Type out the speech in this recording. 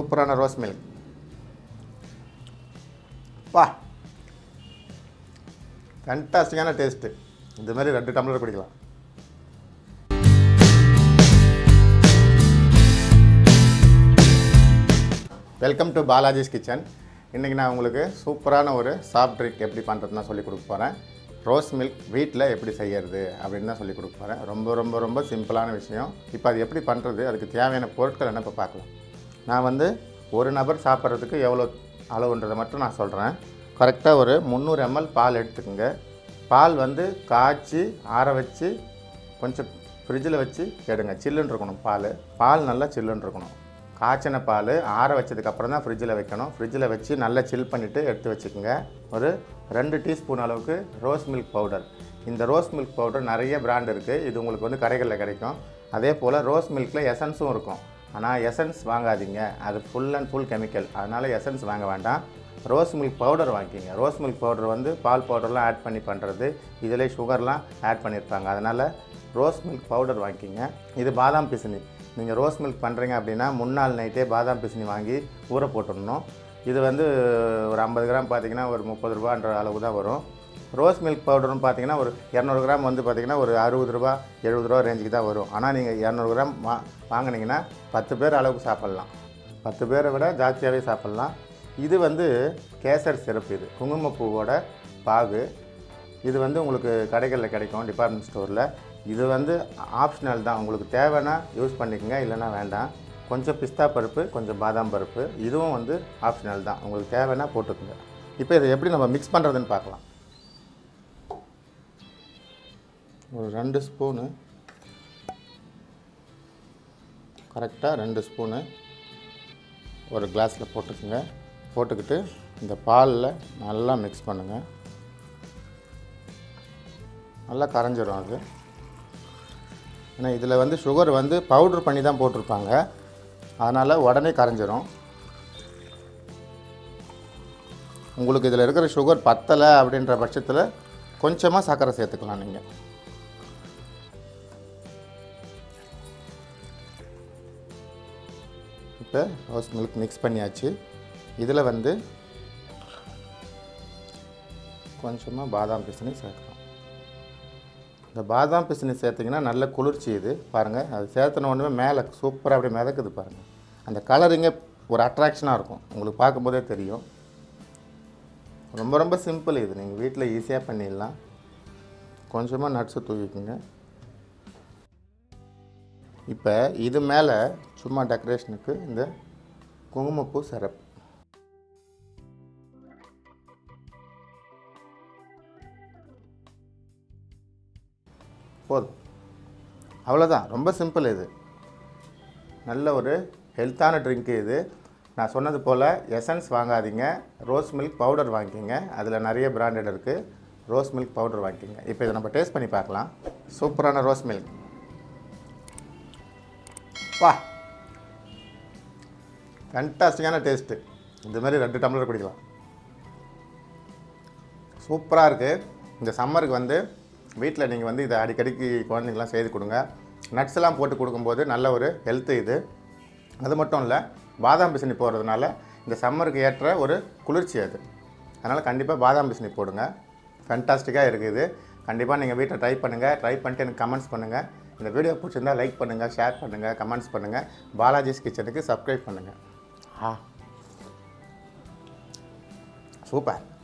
சூப்பரான rose milk பா ஃபேண்டாஸ்டிக்கான taste இந்த மாதிரி ரெண்டு டம்ளர் குடிக்கலாம் வெல்கம் டு பாலாஜிஸ் கிச்சன் இன்றைக்கி நான் உங்களுக்கு சூப்பரான ஒரு சாஃப்ட் ட்ரிங்க் எப்படி பண்ணுறதுன்னு சொல்லி கொடுக்க போகிறேன் ரோஸ் மில்க் வீட்டில் எப்படி செய்யறது அப்படின்னு தான் சொல்லி கொடுக்க போகிறேன் ரொம்ப ரொம்ப ரொம்ப சிம்பிளான விஷயம் இப்போ அது எப்படி பண்ணுறது அதுக்கு தேவையான பொருட்கள் என்ன இப்போ பார்க்கலாம் நான் வந்து ஒரு நபர் சாப்பிட்றதுக்கு எவ்வளோ அளவுன்றதை மட்டும் நான் சொல்கிறேன் கரெக்டாக ஒரு முந்நூறு எம்எல் பால் எடுத்துக்கோங்க பால் வந்து காய்ச்சி ஆற வச்சு கொஞ்சம் ஃப்ரிட்ஜில் வச்சு எடுங்க சில்லுன்னு இருக்கணும் பால் பால் நல்லா சில்லுன்னு இருக்கணும் காய்ச்சின பால் ஆற வச்சதுக்கப்புறம் தான் ஃப்ரிட்ஜில் வைக்கணும் ஃப்ரிட்ஜில் வச்சு நல்லா சில் பண்ணிவிட்டு எடுத்து வச்சுக்கோங்க ஒரு ரெண்டு டீஸ்பூன் அளவுக்கு ரோஸ் மில்க் பவுடர் இந்த ரோஸ் மில்க் பவுடர் நிறைய பிராண்ட் இருக்குது இது உங்களுக்கு வந்து கடைகளில் கிடைக்கும் அதே போல் ரோஸ் மில்கில் எசன்ஸும் இருக்கும் ஆனால் எசன்ஸ் வாங்காதீங்க அது ஃபுல் அண்ட் ஃபுல் கெமிக்கல் அதனால் எசன்ஸ் வாங்க வேண்டாம் ரோஸ் மில்க் பவுடர் வாங்கிக்கிங்க ரோஸ் மில்க் பவுடர் வந்து பால் பவுடர்லாம் ஆட் பண்ணி பண்ணுறது இதில் சுகர்லாம் ஆட் பண்ணியிருப்பாங்க அதனால் ரோஸ் மில்க் பவுடர் வாங்கிக்கிங்க இது பாதாம் பிசினி நீங்கள் ரோஸ் மில்க் பண்ணுறீங்க அப்படின்னா முன்னாள் நைட்டே பாதாம் பிசினி வாங்கி ஊற போட்டுடணும் இது வந்து ஒரு ஐம்பது கிராம் பார்த்தீங்கன்னா ஒரு முப்பது ரூபான்ற அளவு தான் வரும் ரோஸ் மில்க் பவுடர்னு பார்த்தீங்கன்னா ஒரு இரநூறு கிராம் வந்து பார்த்தீங்கன்னா ஒரு அறுபது ரூபா எழுபது ரூபா ரேஞ்சுக்கு தான் வரும் ஆனால் நீங்கள் இரநூறு கிராம் வா வாங்கினீங்கன்னா பத்து பேர் அளவுக்கு சாப்பிட்லாம் பத்து பேரை விட ஜாஸ்தியாகவே சாப்பிட்லாம் இது வந்து கேசர் சிறப்பு இது குங்குமப்பூவோட பாகு இது வந்து உங்களுக்கு கடைகளில் கிடைக்கும் டிபார்ட்மெண்ட் ஸ்டோரில் இது வந்து ஆப்ஷனல் தான் உங்களுக்கு தேவைன்னா யூஸ் பண்ணிக்கோங்க இல்லைன்னா வேண்டாம் கொஞ்சம் பிஸ்தா பருப்பு கொஞ்சம் பாதாம் பருப்பு இதுவும் வந்து ஆப்ஷனல் தான் உங்களுக்கு தேவைன்னா போட்டுக்கோங்க இப்போ இதை எப்படி நம்ம மிக்ஸ் பண்ணுறதுன்னு பார்க்கலாம் ஒரு ரெண்டு ஸ்பூனு கரெக்டாக ரெண்டு ஸ்பூனு ஒரு கிளாஸில் போட்டுக்கோங்க போட்டுக்கிட்டு இந்த பாலில் நல்லா மிக்ஸ் பண்ணுங்கள் நல்லா கரைஞ்சிரும் அது ஏன்னா இதில் வந்து சுகர் வந்து பவுட்ரு பண்ணி தான் போட்டிருப்பாங்க அதனால் உடனே கரைஞ்சிரும் உங்களுக்கு இதில் இருக்கிற சுகர் பத்தலை அப்படின்ற பட்சத்தில் கொஞ்சமாக சர்க்கரை சேர்த்துக்கலாம் நீங்கள் இப்போ ரோஸ் மில்க் மிக்ஸ் பண்ணியாச்சு இதில் வந்து கொஞ்சமாக பாதாம் பிசினி சேர்க்குறோம் இந்த பாதாம் பிசினி சேர்த்திங்கன்னா நல்ல குளிர்ச்சி இது பாருங்கள் அது சேர்த்துன ஒன்றுமே மேலே சூப்பராக அப்படியே மிதக்குது பாருங்கள் அந்த கலரிங்கே ஒரு அட்ராக்ஷனாக இருக்கும் உங்களுக்கு பார்க்கும்போதே தெரியும் ரொம்ப ரொம்ப சிம்பிள் இது நீங்கள் வீட்டில் ஈஸியாக பண்ணிடலாம் கொஞ்சமாக நட்ஸு தூவிக்குங்க இப்போ இது மேலே சும்மா டெக்கரேஷனுக்கு இந்த குங்குமப்பூ சிரப் போதும் அவ்வளோதான் ரொம்ப சிம்பிள் இது நல்ல ஒரு ஹெல்த்தான ட்ரிங்க்கு இது நான் சொன்னது போல் எசன்ஸ் வாங்காதீங்க ரோஸ் மில்க் பவுடர் வாங்கிக்கோங்க அதில் நிறைய பிராண்டட் இருக்குது ரோஸ் மில்க் பவுடர் வாங்கிக்கோங்க இப்போ இதை நம்ம டேஸ்ட் பண்ணி பார்க்கலாம் சூப்பரான ரோஸ் மில்க் வா ஃபேண்டாஸ்டிக்கான டேஸ்ட்டு இந்த மாதிரி ரெண்டு டம்ளர் குடிக்கலாம் சூப்பராக இருக்குது இந்த சம்மருக்கு வந்து வீட்டில் நீங்கள் வந்து இதை அடிக்கடிக்கு குழந்தைங்களாம் செய்து கொடுங்க நட்ஸ் எல்லாம் போட்டு கொடுக்கும்போது நல்ல ஒரு ஹெல்த்து இது அது மட்டும் இல்லை பாதாம் பிசினி போடுறதுனால இந்த சம்மருக்கு ஏற்ற ஒரு குளிர்ச்சி அது அதனால் கண்டிப்பாக பாதாம் பிசினி போடுங்க ஃபேண்டாஸ்டிக்காக இருக்குது கண்டிப்பாக நீங்கள் வீட்டில் ட்ரை பண்ணுங்கள் ட்ரை பண்ணிட்டு எனக்கு கமெண்ட்ஸ் பண்ணுங்கள் இந்த வீடியோ பிடிச்சிருந்தா லைக் பண்ணுங்கள் ஷேர் பண்ணுங்கள் கமெண்ட்ஸ் பண்ணுங்கள் பாலாஜிஸ் கிச்சனுக்கு சப்ஸ்கிரைப் பண்ணுங்கள் ஆ சூப்பர்